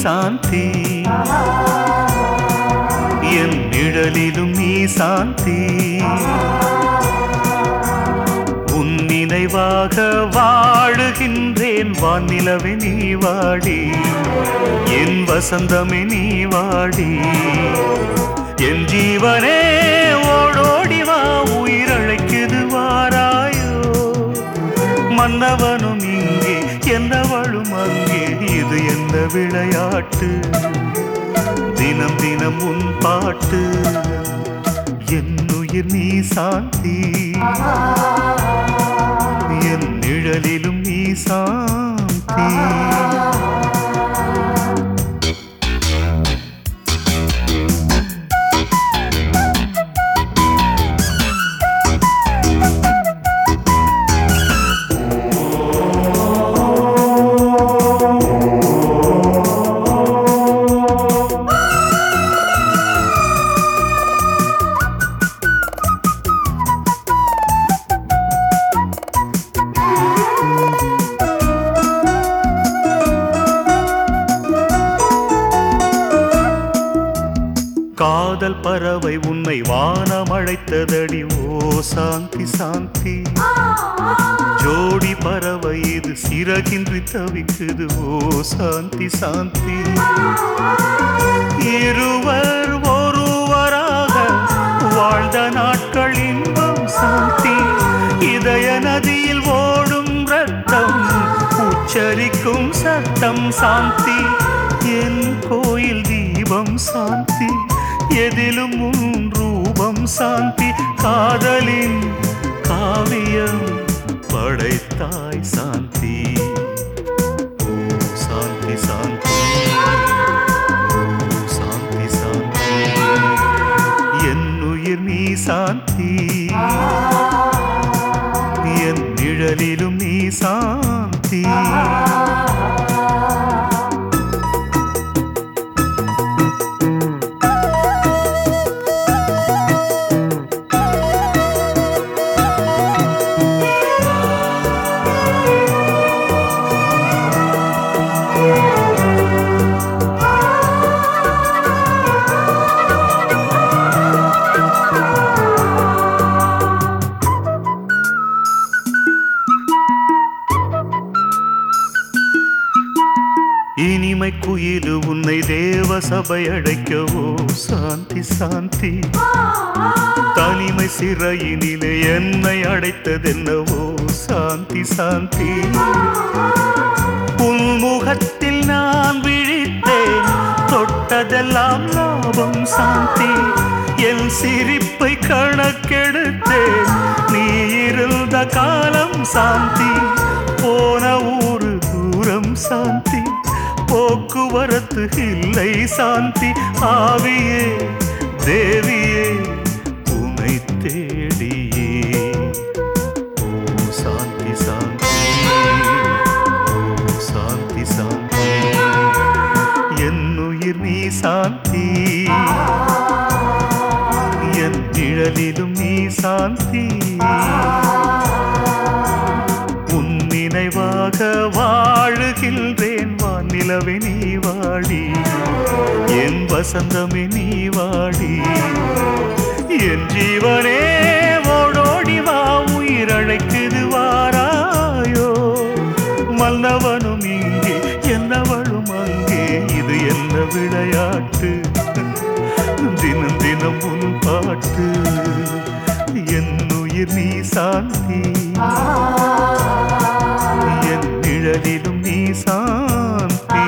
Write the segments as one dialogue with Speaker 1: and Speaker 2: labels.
Speaker 1: சாந்தி என் நிழலிலும் நீ சாந்தி உன் நினைவாக வாழுகின்றேன் வானிலவே நீ வாடி என் வசந்தமே நீ வாடி என் ஜீவனே ஓடோடி வா உயிரழைக்குது வாராயோ மன்னவனும் இங்கே என்னவளும் அங்கே இது என்ன விளையாட்டு தினம் தினம் உன் பாட்டு என் உயிர் நீ சாந்தி என் நிழலிலும் நீ சாந்தி காதல் பறவை உன்னை வானம் அழைத்ததடி ஓ சாந்தி சாந்தி ஜோடி பறவை இது சிறகின்றி தவிக்குது ஓ சாந்தி சாந்தி இருவர் ஒருவராக வாழ்ந்த நாட்கள் இன்பம் சாந்தி இதய நதியில் ஓடும் ரத்தம் உச்சரிக்கும் சத்தம் சாந்தி என் கோயில் தீபம் சாந்தி எதிலும் உன் ரூபம் சாந்தி காதலின் காவியம் படைத்தாய் சாந்தி ஓ சாந்தி சாந்தி ஓ சாந்தி சாந்தி என் உயிர் நீ சாந்தி என் நிழலிலும் நீ சாந்தி இனிமை குயிலு உன்னை தேவ சபை அடைக்கவோ சாந்தி சாந்தி தனிமை சிறையினிலே என்னை அடைத்ததென்னவோ சாந்தி சாந்தி உன் முகத்தில் நான் விழித்தேன் தொட்டதெல்லாம் லாபம் சாந்தி என் சிரிப்பை கணக்கெடுத்தேன் நீ இருந்த காலம் சாந்தி போன ஊரு தூரம் சாந்தி போக்குவரத்து இல்லை சாந்தி ஆவியே தேவியே உனை தேடியே ஓ சாந்தி சாந்தி ஓ சாந்தி சாந்தி என் உயிர் நீ சாந்தி என் நிழலிலும் நீ சாந்தி உன் நினைவாக வாழுகின்றேன் வானிலவே நீ வாடி என் வசந்தமே நீ வாடி என் ஜீவனே ஓடோடி வா உயிரழைக்குது வாராயோ மன்னவனும் இங்கே என்னவளும் அங்கே இது என்ன விளையாட்டு தினம் தினம் உன் பாட்டு என் உயிர் நீ சாந்தி என் நிழலிலும் நீ சாந்தி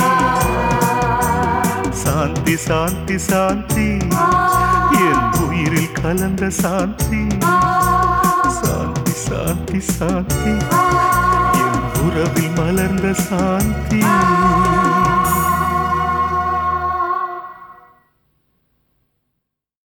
Speaker 1: சாந்தி சாந்தி சாந்தி என் உயிரில் கலந்த சாந்தி சாந்தி சாந்தி சாந்தி என் உறவில் மலர்ந்த சாந்தி